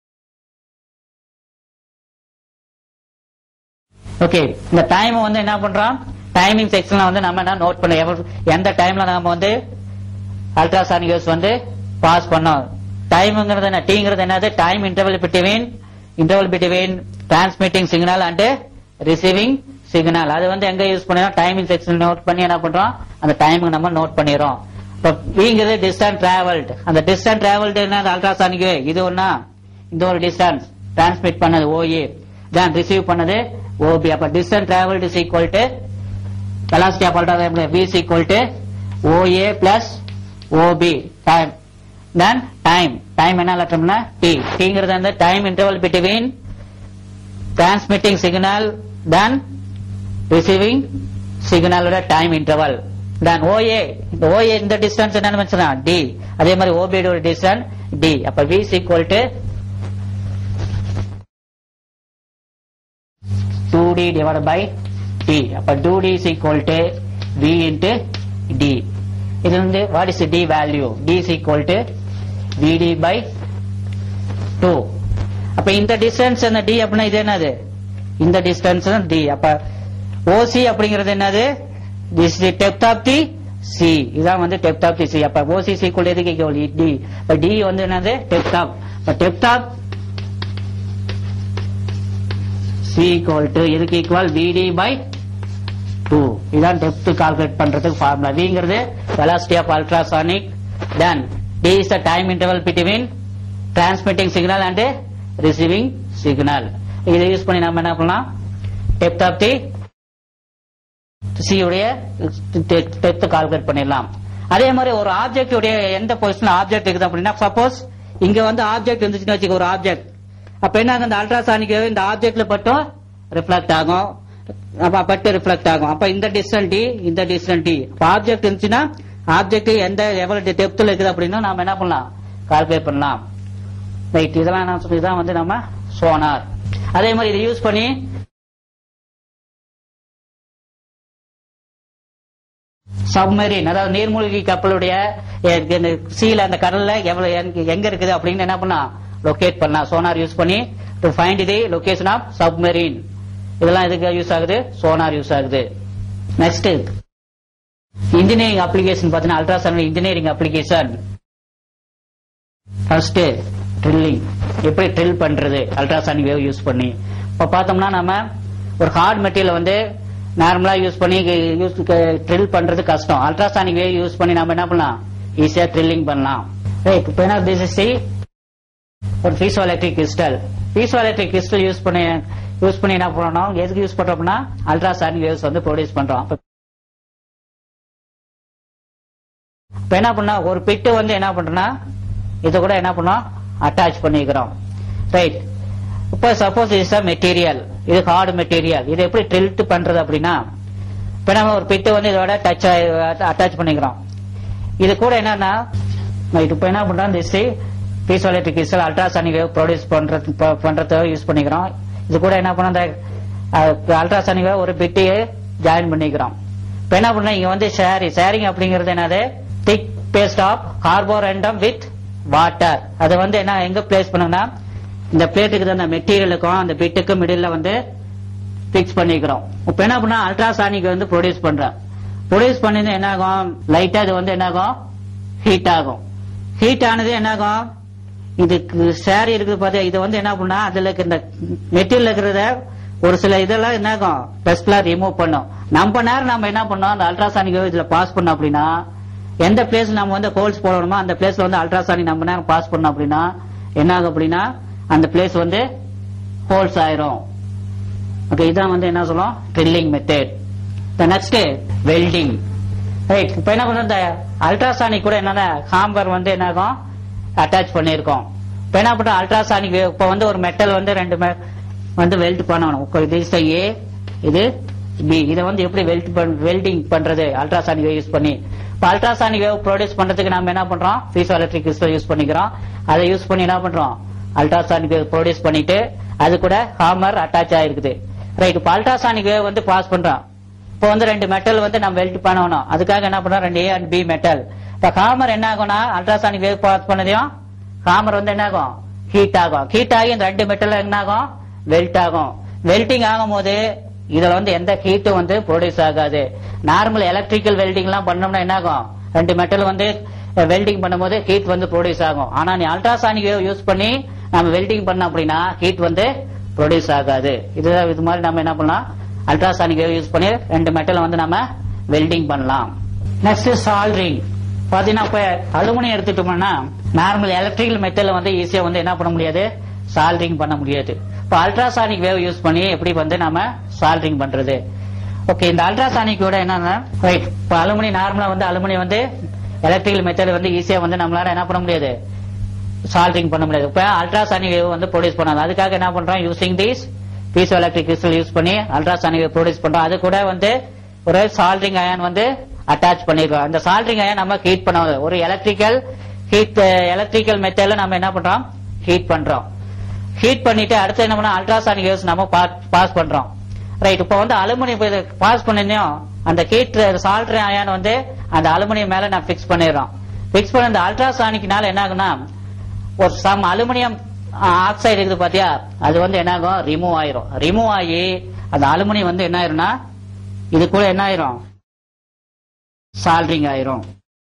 Speaker 1: okay இந்த டைம் வந்து என்ன பண்றோம் டைமிங் செக்ஷன்ல வந்து நம்ம என்ன நோட் பண்ண எவ்வளவு- எந்த டைம்ல நாம வந்து அல்ட்ராசானிக் வேவ்ஸ் வந்து பாஸ் பண்ணோம் டைம்ங்கிறது என்ன டீங்கிறது என்னது time interval between interval between transmitting signal and receiving signal அது வந்து எங்க யூஸ் பண்ணுறோம் டைமிங் செக்ஷன் நோட் பண்ணி என்ன பண்றோம் அந்த டைமுக்கு நம்ம நோட் பண்ணிடுறோம் இப்ப விங்கிறது டிஸ்டன்ஸ் டிராவல்டு அந்த டிஸ்டன்ஸ் டிராவல்டு என்ன அல்ட்ராசானிக் இது ஒன்னா இந்த ஒரு டிஸ்டன்ஸ் டிரான்ஸ்மிட் பண்ணது ஓஏ தான் ரிசீவ் பண்ணது ஓபி அப்ப distance travelled is equal to velocity of ultraviolet v is equal to OA plus OB time then time time என்ன லட்சம்னா t t ங்கிறது அந்த time interval between transmitting signal then receiving signal ஓட time interval then OA இந்த OA இந்த distance என்னன்னு mention d அதே மாதிரி OB ஓட distance d அப்ப v is equal to 2d divided by t அப்ப 2d is equal to v into d இது வந்து what is the d value d is equal to vd by 2 அப்ப இந்த distance என்ன d அப்படின்னா இது என்னது இந்த distance தான் d அப்ப OC அப்படிங்கிறது என்னது this is the depth of the C இதான் வந்து depth of the C அப்ப OC is equal to எதுக்கு equal d அப்ப d வந்து என்னது depth of அப்ப depth of C equal to எதுக்கு ஈக்குவல் VD by 2 இதான் டெப்த் கால்குலேட் பண்றதுக்கு ஃபார்முலா Vங்கிறது velocity of ultrasonic then D is the time interval between transmitting signal and receiving signal இதை use பண்ணி நம்ம என்ன பண்ணலாம் டெப்த் ஆஃப் தி சி உடைய டெப்த் கால்குலேட் பண்ணிடலாம் அதே மாதிரி ஒரு ஆப்ஜெக்ட் உடைய எந்த பொசிஷன் ஆப்ஜெக்ட் இருக்குது அப்படின்னா சப்போஸ் இங்க வந்து ஆப்ஜெக்ட் இருந்துச்சுன்னு வச்சுக்க ஒரு ஆப்ஜெக்ட் அப்ப என்ன ஆகும் இந்த அல்ட்ராசானிக் இந்த ஆப்ஜெக்ட்ல பட்டும் ரிஃப்ளெக்ட் ஆகும் அப்ப பட்டு ரிஃப்ளெக்ட் ஆகும் அப்ப இந்த டிஸ்டன்ஸ் டி இந்த டிஸ்டன்ஸ் டி அப்ப ஆப்ஜெக்ட் இருந்துச்சுன்னா ஆப்ஜெக்ட் எந்த எவ்வளவு டெப்த்ல இருக்குது அப்படின்னு நாம என்ன பண்ணலாம் கால்குலேட் பண்ணலாம் ரைட் இதெல்லாம் நான் சொல்லி தான் வந்து நம்ம சோனார் அதே மாதிரி இதை யூஸ் பண்ணி சப்மரீன் அதாவது நீர்மூழ்கி கப்பலுடைய எ- இந்த சீல அந்த கடல்ல எவ்வளவு எங்க- எங்க இருக்குது அப்படின்னு என்ன பண்ணலாம் லொகேட் பண்ணலாம் சோனார் யூஸ் பண்ணி to find the location of submarine இதெல்லாம் எதுக்கு யூஸ் ஆகுது சோனார் யூஸ் ஆகுது நெக்ஸ்ட் இன்ஜினியரிங் அப்ளிகேஷன் பார்த்தீங்கன்னா ultrasound engineering application first drilling எப்படி ட்ரில் பண்றது அல்ட்ராசானிக் வேவ் யூஸ் பண்ணி இப்போ பார்த்தோம்னா நம்ம ஒரு ஹார்ட் மெட்டீரியல் வந்து நார்மலா யூஸ் பண்ணி யூஸ் ட்ரில் பண்றது கஷ்டம் அல்ட்ராசானிக் வேவ் யூஸ் பண்ணி நம்ம என்ன பண்ணலாம் ஈஸியா ட்ரில்லிங் பண்ணலாம் ரைட் இப்போ என்ன திஸ் இஸ் ஒரு piezo electric crystal piezo electric crystal use பண்ணி யூஸ் பண்ணி என்ன பண்ணணும் எதுக்கு யூஸ் பண்றோம்னா அல்ட்ராசானிக் வேவ்ஸ் வந்து ப்ரொடியூஸ் பண்றோம் அப்ப இப்ப என்ன பண்ணா ஒரு பிட்டு வந்து என்ன பண்றோம்னா இது கூட என்ன பண்ணோம் அட்டாச் பண்ணிக்கிறோம் ரைட் இப்போ சப்போஸ் இஸ் அ மெட்டீரியல் இது ஹார்டு மெட்டீரியல் இது எப்படி ட்ரில்ட் பண்றது அப்படின்னா இப்ப நம்ம ஒரு பிட்டு வந்து இதோட டச் அட்டாச் பண்ணிக்கிறோம் இது கூட என்னன்னா ரைட் இப்போ என்ன பண்றோம் this piezo electric crystal ultrasonic wave produce பண்றது ப- பண்றத யூஸ் பண்ணிக்கிறோம் இது கூட என்ன பண்ணோம் இந்த அல்ட்ராசானிக் வேவ் ஒரு பிட்டையே ஜாயின் பண்ணிக்கிறோம் இப்ப என்ன பண்ண இங்க வந்து ஷேரி ஷேரிங் அப்படிங்கிறது என்னது thick paste of carborundum with water அதை வந்து என்ன எங்க பிளேஸ் பண்ணுங்கன்னா இந்த பிளேட்டுக்கு அந்த மெட்டீரியலுக்கும் அந்த பிட்டுக்கும் மிடில் வந்து பிக்ஸ் பண்ணிக்கிறோம் இப்ப என்ன பண்ணா அல்ட்ராசானிக் வந்து ப்ரொடியூஸ் பண்றோம் ப்ரொடியூஸ் பண்ணி என்ன ஆகும் லைட்டா இது வந்து என்ன ஆகும் ஹீட் ஆகும் ஹீட் ஆனது என்ன ஆகும் இதுக்கு சேரி இருக்குது பார்த்தா இது வந்து என்ன பண்ணா அதுல இருக்கிற இந்த மெட்டீரியல் இருக்கிறத ஒரு சில இதெல்லாம் என்ன ஆகும் டஸ்ட்லாம் ரிமூவ் பண்ணும் நம்ம நேரம் நம்ம என்ன பண்ணோம் அந்த அல்ட்ராசானிக் இதுல பாஸ் பண்ணோம் அப்படின்னா எந்த பிளேஸ் நம்ம வந்து ஹோல்ஸ் போடணுமோ அந்த பிளேஸ்ல வந்து அல்ட்ராசானிக் நம்ம நேரம் பாஸ் பண்ணோம் அப்படின்னா என்ன ஆகும் அப்படின்னா அந்த பிளேஸ் வந்து ஹோல்ஸ் ஆயிரும் ஓகே இதான் வந்து என்ன சொல்லுவோம் drilling method next welding right இப்போ என்ன பண்ணுறோம் இந்த அல்ட்ராசானிக் கூட என்னன்னா ஹாம்பர் வந்து என்ன ஆகும் அட்டாச் பண்ணியிருக்கோம் இப்போ என்ன பண்ணுறோம் அல்ட்ராசானிக் இப்போ வந்து ஒரு மெட்டல் வந்து ரெண்டு me- வந்து வெல்ட் பண்ணணும் இப்போ இது is the A இது பி இதை வந்து எப்படி வெல்ட் வெல்டிங் பண்றது அல்ட்ராசானிக் வேவ் யூஸ் பண்ணி இப்போ அல்ட்ராசானிக் வேவ் ப்ரொடியூஸ் பண்றதுக்கு நம்ம என்ன பண்றோம் பீசோ எலக்ட்ரிக் கிறிஸ்டல் யூஸ் பண்ணிக்கிறோம் அதை யூஸ் பண்ணி என்ன பண்றோம் அல்ட்ராசானிக் வேவ் ப்ரொடியூஸ் பண்ணிட்டு அது கூட ஹாமர் அட்டாச் ஆயிருக்குது ரைட் இப்போ அல்ட்ராசானிக் வேவ் வந்து பாஸ் பண்றோம் இப்போ வந்து ரெண்டு மெட்டல் வந்து நம்ம வெல்ட் பண்ணணும் அதுக்காக என்ன பண்றோம் ரெண்டு ஏ அண்ட் பி மெட்டல் இப்போ ஹாமர் என்ன ஆகும்னா அல்ட்ராசானிக் வேவ் பாஸ் பண்ணதையும் ஹாமர் வந்து என்ன ஆகும் ஹீட் ஆகும் ஹீட் ஆகி இந்த ரெண்டு மெட்டல் என்ன ஆகும் வெல்ட் ஆகும் வெல்டிங் ஆகும் போது இதுல வந்து எந்த ஹீட்டும் வந்து ப்ரொடியூஸ் ஆகாது நார்மல் எலக்ட்ரிக்கல் வெல்டிங் எல்லாம் பண்ணோம்னா என்ன ஆகும் ரெண்டு மெட்டல் வந்து வெல்டிங் பண்ணும்போது ஹீட் வந்து ப்ரொடியூஸ் ஆகும் ஆனா நீ அல்ட்ராசானிக் வேவ் யூஸ் பண்ணி நம்ம வெல்டிங் பண்ணோம் அப்படின்னா ஹீட் வந்து ப்ரொடியூஸ் ஆகாது இது இது மாதிரி நம்ம என்ன பண்ணலாம் அல்ட்ராசானிக் வேவ் யூஸ் பண்ணி ரெண்டு மெட்டலை வந்து நம்ம வெல்டிங் பண்ணலாம் நெக்ஸ்ட் சால்ரிங் பாத்தீங்கன்னா இப்ப அலுமினியம் எடுத்துட்டோம்னா நார்மல் எலக்ட்ரிக்கல் மெத்தட்ல வந்து ஈஸியா வந்து என்ன பண்ண முடியாது சால்டரிங் பண்ண முடியாது இப்ப அல்ட்ராசானிக் வேவ் யூஸ் பண்ணி எப்படி வந்து நாம சால்டரிங் பண்றது ஓகே இந்த அல்ட்ராசானிக்கோட என்னன்னா ரைட் இப்ப அலுமினியம் நார்மலா வந்து அலுமினியம் வந்து எலக்ட்ரிக்கல் மெத்தட் வந்து ஈஸியா வந்து நம்மளால என்ன பண்ண முடியாது சால்டரிங் பண்ண முடியாது இப்ப அல்ட்ராசானிக் வேவ் வந்து ப்ரொடியூஸ் பண்ணாது அதுக்காக என்ன பண்றோம் using these piezo electric crystal use பண்ணி அல்ட்ராசானிக் வேவ் ப்ரொடியூஸ் பண்றோம் அது கூட வந்து ஒரு சால்டரிங் அயன் வந்து அட்டாச் பண்ணிருக்கோம் அந்த சால்டரிங் அயன் நம்ம ஹீட் பண்ண ஒரு எலக்ட்ரிக்கல் ஹீட் எலக்ட்ரிக்கல் மெத்தட்ல நம்ம என்ன பண்றோம் ஹீட் பண்றோம் ஹீட் பண்ணிட்டு அடுத்து என்ன பண்ணோம் அல்ட்ராசானிக் வேவ்ஸ் நம்ம பாஸ் பண்றோம் ரைட் இப்போ வந்து அலுமினியம் பாஸ் பண்ணினோம் அந்த ஹீட் சால்டரிங் அயன் வந்து அந்த அலுமினியம் மேல நான் பிக்ஸ் பண்ணிடுறோம் பிக்ஸ் பண்ண அந்த அல்ட்ராசானிக்னால என்ன ஆகுனா ஒரு சம் அலுமினியம் ஆக்சைடு இருக்குது பாத்தியா அது வந்து என்ன ஆகும் ரிமூவ் ஆயிரும் ரிமூவ் ஆகி அந்த அலுமினியம் வந்து என்ன ஆயிரும்னா இது கூட என்ன ஆயிரும் சால்ட்ரிங் ஆயிரும்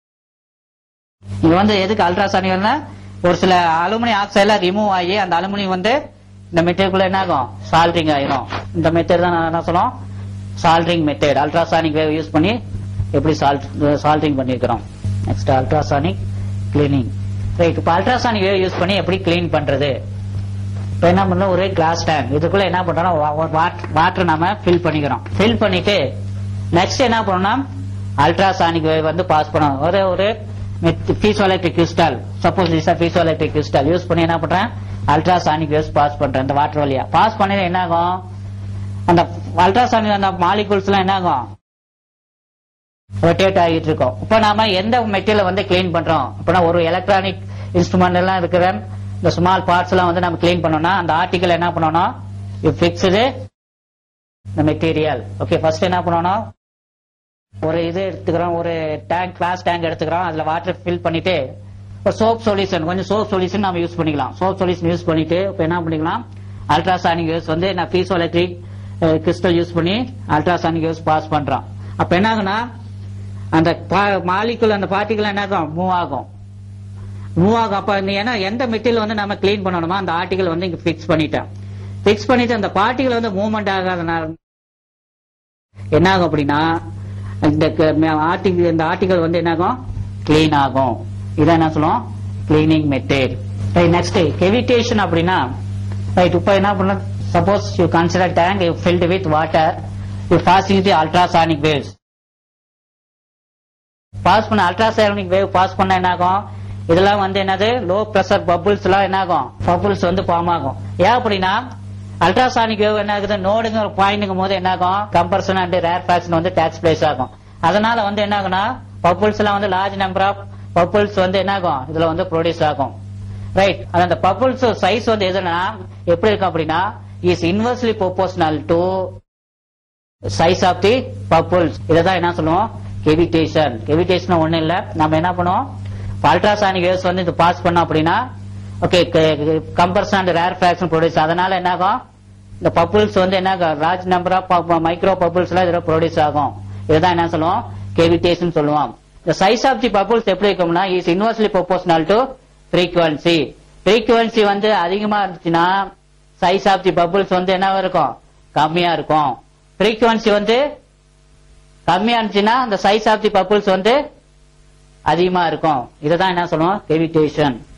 Speaker 1: இது வந்து எதுக்கு அல்ட்ராசானிக்னா ஒரு சில அலுமினியம் ஆக்சைடுல ரிமூவ் ஆகி அந்த அலுமினியம் வந்து இந்த மெத்தேடுக்குள்ள என்ன ஆகும் சால்ட்ரிங் ஆயிரும் இந்த மெத்தேட் தான் நான் என்ன சொல்லுவோம் soldering method ultrasonic wave use பண்ணி எப்படி சால்ட் சால்ட்ரிங் பண்ணிருக்கிறோம் நெக்ஸ்ட் அல்ட்ராசானிக் கிளீனிங் ரைட் இப்போ அல்ட்ராசானிக் வேவ் யூஸ் பண்ணி எப்படி கிளீன் பண்றது இப்போ என்ன பண்ணோம் ஒரு கிளாஸ் டேங்க் இதுக்குள்ள என்ன பண்றோம் வாட்டர் நாம ஃபில் பண்ணிக்கிறோம் ஃபில் பண்ணிட்டு நெக்ஸ்ட் என்ன பண்ணோம்னா அல்ட்ராசானிக் வேவ் வந்து பாஸ் பண்ணணும் ஒரு ஒரு piezo electric crystal suppose is piezo electric crystal use பண்ணி என்ன பண்றேன் அல்ட்ராசானிக் வேவ்ஸ் பாஸ் பண்றேன் இந்த வாட்டர் வழியா பாஸ் பண்ணி என்ன ஆகும் அந்த அல்ட்ராசானிக் அந்த மாலிகூல்ஸ் எல்லாம் என்ன ஆகும் ரொட்டேட் ஆகிட்டு இருக்கோம் இப்ப நாம எந்த மெட்டீரியல் வந்து கிளீன் பண்றோம் இப்ப ஒரு எலக்ட்ரானிக் இன்ஸ்ட்ருமெண்ட் எல்லாம் இருக்கிற இந்த ஸ்மால் பார்ட்ஸ் எல்லாம் வந்து நம்ம கிளீன் பண்ணோம்னா அந்த ஆர்டிகல் என்ன பண்ணணும் யூ பிக்ஸ்டு இந்த மெட்டீரியல் ஓகே ஃபர்ஸ்ட் என்ன பண்ணணும் ஒரு இது எடுத்துக்கிறோம் ஒரு டேங்க் கிளாஸ் டேங்க் எடுத்துக்கிறோம் அதுல வாட்டர் ஃபில் பண்ணிட்டு ஒரு சோப் சொல்யூஷன் கொஞ்சம் சோப் சொல்யூஷன் நம்ம யூஸ் பண்ணிக்கலாம் சோப் சொல்யூஷன் யூஸ் பண்ணிட்டு இப்போ என்ன பண்ணிக்கலாம் அல்ட்ராசானிக் வேவ்ஸ் வந்து நான் பீசோ எலக்ட்ரிக் கிறிஸ்டல் யூஸ் பண்ணி அல்ட்ராசானிக் வேவ்ஸ் பாஸ் பண்றோம் அப்ப என்ன ஆகுனா அந்த மாலிகுல் அந்த பார்ட்டிகல் என்ன ஆகும் மூவ் ஆகும் மூவ் ஆகும் அப்ப இந்த ஏன்னா எந்த மெட்டீரியல் வந்து நம்ம கிளீன் பண்ணணுமோ அந்த ஆர்டிகல் வந்து இங்க பிக்ஸ் பண்ணிட்டேன் பிக்ஸ் பண்ணிட்டு அந்த பார்ட்டிகல் வந்து மூவ்மெண்ட் ஆகாதனால என்ன ஆகும் அப்படின்னா இந்த ஆர்டிகல் இந்த ஆர்டிகல் வந்து என்ன ஆகும் கிளீன் ஆகும் இதான் என்ன சொல்லுவோம் cleaning method right next cavitation அப்படின்னா ரைட் இப்போ என்ன பண்ண suppose you consider tank you filled with water you passing the ultrasonic waves pass பண்ண அல்ட்ராசானிக் வேவ் பாஸ் பண்ண என்ன ஆகும் இதெல்லாம் வந்து என்னது லோ பிரஷர் பபுள்ஸ் எல்லாம் என்ன ஆகும் பபுள்ஸ் வந்து ஃபார்ம் ஆகும் ஏன் அப்படின்னா அல்ட்ராசானிக் வேவ் என்ன ஆகுது நோடுங்க ஒரு பாயிண்ட்ங்கும் போது என்ன ஆகும் கம்பர்சன் அண்ட் ரேர் ஃபேக்ஷன் வந்து டேக்ஸ் பிளேஸ் ஆகும் அதனால வந்து என்ன ஆகும்னா பப்புள்ஸ் எல்லாம் வந்து லார்ஜ் நம்பர் ஆஃப் பப்புள்ஸ் வந்து என்ன ஆகும் இதுல வந்து ப்ரொடியூஸ் ஆகும் ரைட் அந்த பப்புள்ஸ் சைஸ் வந்து எதுனா எப்படி இருக்கும் அப்படின்னா is inversely proportional to size of the bubbles இதான் என்ன சொல்லுவோம் கெவிடேஷன் கெவிடேஷன் ஒண்ணும் இல்ல நம்ம என்ன பண்ணுவோம் அல்ட்ராசானிக் வேவ்ஸ் வந்து இது பாஸ் பண்ணோம் அப்படின்னா okay compression and rarefaction produce அதனால என்ன ஆகும் இந்த பப்புள்ஸ் வந்து என்ன large number of micro bubbles எல்லாம் இதுல ப்ரொடியூஸ் ஆகும் இதுதான் என்ன சொல்லுவோம் கெவிடேஷன் சொல்லுவோம் இந்த சைஸ் ஆஃப் தி பப்புள்ஸ் எப்படி இருக்கும்னா is inversely proportional to frequency frequency வந்து அதிகமா இருந்துச்சுன்னா சைஸ் ஆஃப் தி பப்புள்ஸ் வந்து என்ன இருக்கும் கம்மியா இருக்கும் ஃப்ரீக்வன்சி வந்து கம்மியா இருந்துச்சுன்னா அந்த சைஸ் ஆஃப் தி பப்புள்ஸ் வந்து அதிகமா இருக்கும் இதை தான் என்ன சொல்லுவோம் கெவிடேஷன்